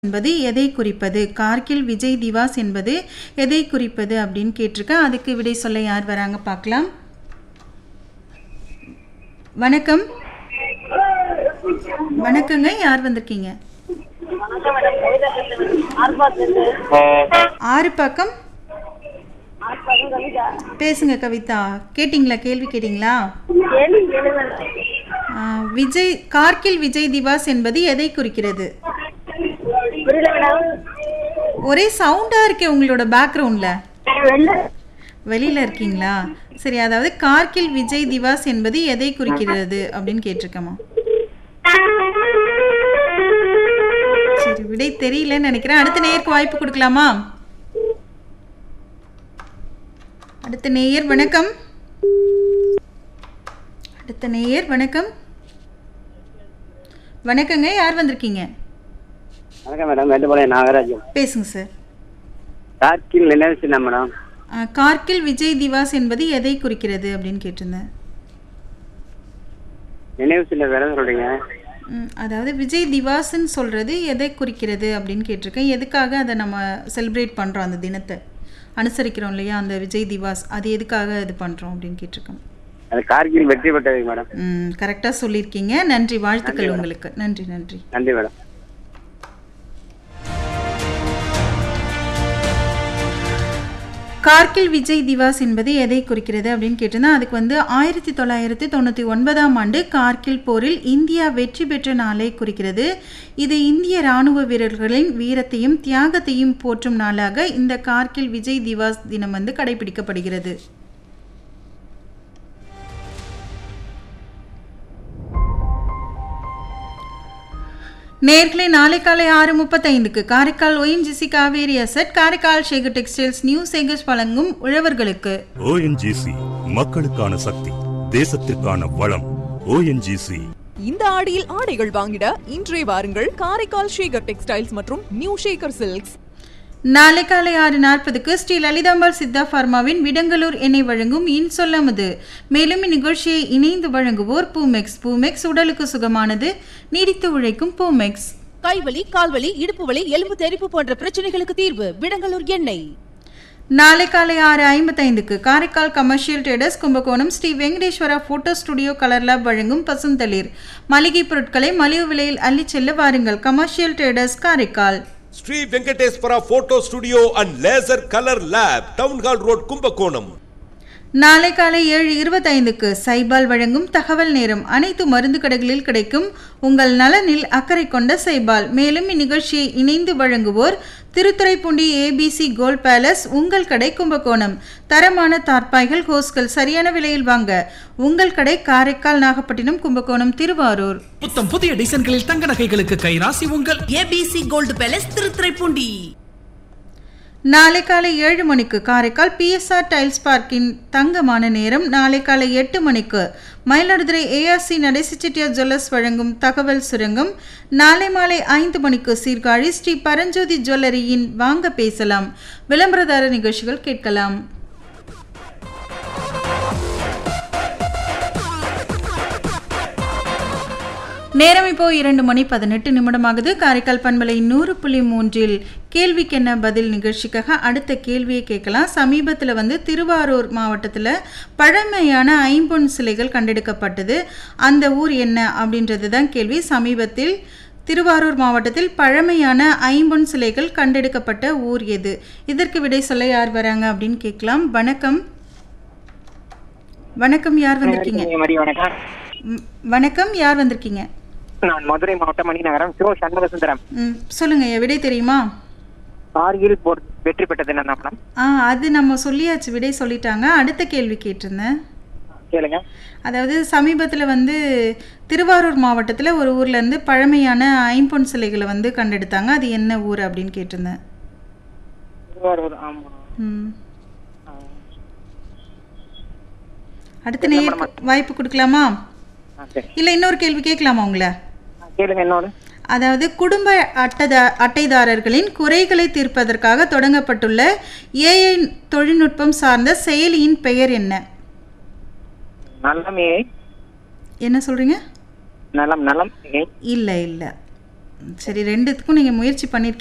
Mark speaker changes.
Speaker 1: என்பது எதை குறிப்பது கார்கில் விஜய் திவாஸ் என்பது எதை குறிப்பது அப்படின்னு கேட்டிருக்கேன் அதுக்கு விடை சொல்ல யார் வராங்க பார்க்கலாம் வணக்கம் வணக்கங்க யார் வந்திருக்கீங்க ஆறு பக்கம் பேசுங்க கவிதா கேட்டிங்களா கேள்வி கேட்டிங்களா ஆ, விஜய் கார்கில் விஜய் திவாஸ் என்பது எதை குறிக்கிறது ஒரே சவுண்டா இருக்கே உங்களோட பேக்ரவுண்ட்ல வெளியில இருக்கீங்களா சரி அதாவது கார்கில் விஜய் திவாஸ் என்பது எதை குறிக்கிறது அப்படின்னு கேட்டிருக்கமா சரி விடை தெரியலன்னு நினைக்கிறேன் அடுத்த நேயருக்கு வாய்ப்பு கொடுக்கலாமா அடுத்த நேயர் வணக்கம் அடுத்த நேயர் வணக்கம் வணக்கங்க யார் வந்திருக்கீங்க
Speaker 2: வணக்கம் மேடம் மேட்டுப்பாளையம் நாகராஜன்
Speaker 1: பேசுங்க சார்
Speaker 2: கார்கில் நினைவு சின்னம் மேடம்
Speaker 1: ஆ, கார்கில் விஜய் திவாஸ் என்பது எதை குறிக்கிறது அப்படின்னு கேட்டிருந்தேன்
Speaker 2: நினைவு சின்னம் வேற சொல்றீங்க
Speaker 1: ம், அதாவது விஜய் திவாஸ்ன்னு சொல்கிறது எதை குறிக்கிறது அப்படின்னு கேட்டிருக்கேன் எதுக்காக அதை நம்ம செலிப்ரேட் பண்ணுறோம் அந்த தினத்தை அனுசரிக்கிறோம் இல்லையா அந்த விஜய் திவாஸ் அது எதுக்காக இது பண்ணுறோம் அப்படின்னு கேட்டிருக்கேன்
Speaker 2: அது கார்கில் வெற்றி பெற்றது மேடம்
Speaker 1: ம் கரெக்டாக சொல்லியிருக்கீங்க நன்றி வாழ்த்துக்கள் உங்களுக்கு நன்றி நன்றி
Speaker 2: நன்றி மேடம்
Speaker 1: கார்கில் விஜய் திவாஸ் என்பது எதை குறிக்கிறது அப்படின்னு கேட்டிருந்தா அதுக்கு வந்து ஆயிரத்தி தொள்ளாயிரத்தி தொண்ணூற்றி ஒன்பதாம் ஆண்டு கார்கில் போரில் இந்தியா வெற்றி பெற்ற நாளை குறிக்கிறது இது இந்திய ராணுவ வீரர்களின் வீரத்தையும் தியாகத்தையும் போற்றும் நாளாக இந்த கார்கில் விஜய் திவாஸ் தினம் வந்து கடைபிடிக்கப்படுகிறது நேர்களை நாளை காலை ஆறு முப்பத்தைந்துக்கு Karaikal ONGC Cauvery asset Karaikal Shekar textiles new Sekars வழங்கும் உழவர்களுக்கு
Speaker 3: ஓஎன்ஜிசி மக்களுக்கான சக்தி தேசத்திற்கான வளம் ஓஎன்ஜிசி
Speaker 4: இந்த ஆடியில் ஆடைகள் வாங்கிட இன்றே வாருங்கள் காரைக்கால் ஷேகர் டெக்ஸ்டைல்ஸ் மற்றும் நியூ ஷேகர் சில்க்ஸ்
Speaker 1: நாளை காலை ஆறு நாற்பதுக்கு ஸ்ரீ லலிதாம்பாள் சித்தா ஃபார்மாவின் விடங்கலூர் எண்ணெய் வழங்கும் இன் சொல்லமுது மேலும் இந்நிகழ்ச்சியை இணைந்து வழங்குவோர் பூமெக்ஸ் பூமெக்ஸ் உடலுக்கு சுகமானது நீடித்து உழைக்கும் பூமெக்ஸ்
Speaker 5: கைவலி கால்வலி இடுப்பு வலி எலும்பு தெறிப்பு போன்ற பிரச்சனைகளுக்கு தீர்வு விடங்கலூர் எண்ணெய்
Speaker 1: நாளை காலை ஆறு ஐம்பத்தைந்துக்கு Karaikal commercial traders Kumbakonam Sri Venkateswara photo studio colour lab வழங்கும் பசுந்தளிர் மளிகை பொருட்களை மலிவு விலையில் அள்ளிச் செல்ல வாருங்கள் commercial traders Karaikal
Speaker 6: Sri Venkateswara photo studio and laser colour lab town hall road Kumbakonam
Speaker 1: நாளை காலை ஏழு இருபத்தைந்துக்கு சைபால் வழங்கும் தகவல் நேரம் அனைத்து மருந்து கடைகளில் கிடைக்கும் உங்கள் நலனில் அக்கறை கொண்ட சைபால் மேலும் இந்நிகழ்ச்சியை இணைந்து வழங்குவோர் திருத்துறைப்பூண்டி ஏபிசி கோல்ட் பேலஸ் உங்கள் கடை கும்பகோணம் தரமான தார்ப்பாய்கள் ஹோஸ்கள் சரியான விலையில் வாங்க உங்கள் கடை காரைக்கால் நாகப்பட்டினம் கும்பகோணம் திருவாரூர்
Speaker 7: புத்தம் புதிய டிசைன்களில் தங்க நகைகளுக்கு கைராசி உங்கள்
Speaker 5: ஏபிசி கோல்டு பேலஸ் திருத்துறைப்பூண்டி
Speaker 1: நாளை காலை ஏழு மணிக்கு காரைக்கால் பிஎஸ்ஆர் டைல்ஸ் பார்க்கின் தங்கமான நேரம் நாளை காலை எட்டு மணிக்கு மயிலாடுதுறை ஏஆர்சி நடேசி செட்டியார் ஜுவல்லர்ஸ் வழங்கும் தகவல் சுரங்கம் நாளை மாலை ஐந்து மணிக்கு சீர்காழி ஸ்ரீ பரஞ்சோதி ஜுவல்லரியின் வாங்க பேசலாம் விளம்பரதார நிகழ்ச்சிகள் கேட்கலாம் நேரம் இப்போ இரண்டு மணி பதினெட்டு நிமிடமாகுது காரைக்கால் பண்பலை நூறு புள்ளி மூன்றில் கேள்விக்கென்ன பதில் நிகழ்ச்சிக்காக அடுத்த கேள்வியை கேட்கலாம் சமீபத்தில் வந்து திருவாரூர் மாவட்டத்தில் பழமையான ஐம்பொன் சிலைகள் கண்டெடுக்கப்பட்டது அந்த ஊர் என்ன அப்படின்றது தான் கேள்வி சமீபத்தில் திருவாரூர் மாவட்டத்தில் பழமையான ஐம்பொன் சிலைகள் கண்டெடுக்கப்பட்ட ஊர் எது இதற்கு விடை சொல்ல யார் வராங்க அப்படின்னு கேட்கலாம் வணக்கம் வணக்கம் யார் வந்திருக்கீங்க
Speaker 8: மதி வணக்கம்
Speaker 1: ம், வணக்கம் யார் வந்திருக்கீங்க
Speaker 8: நான் மதுரை மாவட்டம் மணிநகரம் சிவ சண்முக சுந்தரம்
Speaker 1: ம் சொல்லுங்க என் விடை தெரியுமா
Speaker 8: கார்கில் போர் வெற்றி பெற்றது என்ன மேடம்
Speaker 1: ஆ அது நம்ம சொல்லியாச்சு விடை சொல்லிட்டாங்க அடுத்த கேள்வி கேட்டிருந்தேன்
Speaker 8: கேளுங்க
Speaker 1: அதாவது சமீபத்தில் வந்து திருவாரூர் மாவட்டத்தில் ஒரு ஊர்லேருந்து பழமையான ஐம்பொன் சிலைகளை வந்து கண்டெடுத்தாங்க அது என்ன ஊர் அப்படின்னு கேட்டிருந்தேன்
Speaker 8: திருவாரூர் ஆமா
Speaker 1: ம் அடுத்த நேர் வாய்ப்பு கொடுக்கலாமா
Speaker 8: ஆ, சரி
Speaker 1: இல்லை இன்னொரு கேள்வி கேட்கலாமா உங்களை
Speaker 8: ஆ, கேளுங்க இன்னொரு
Speaker 1: அதாவது குடும்ப அட்டதா அட்டைதாரர்களின் குறைகளை தீர்ப்பதற்காக தொடங்கப்பட்டுள்ள ஏஐ தொழில்நுட்பம் சார்ந்த செயலியின் பெயர் என்ன
Speaker 8: நலமே
Speaker 1: என்ன சொல்றீங்க
Speaker 8: நலம் நலம்
Speaker 1: இல்லை இல்லை சரி ரெண்டுத்துக்கும் நீங்கள் முயற்சி பண்ணியிருக்கீங்க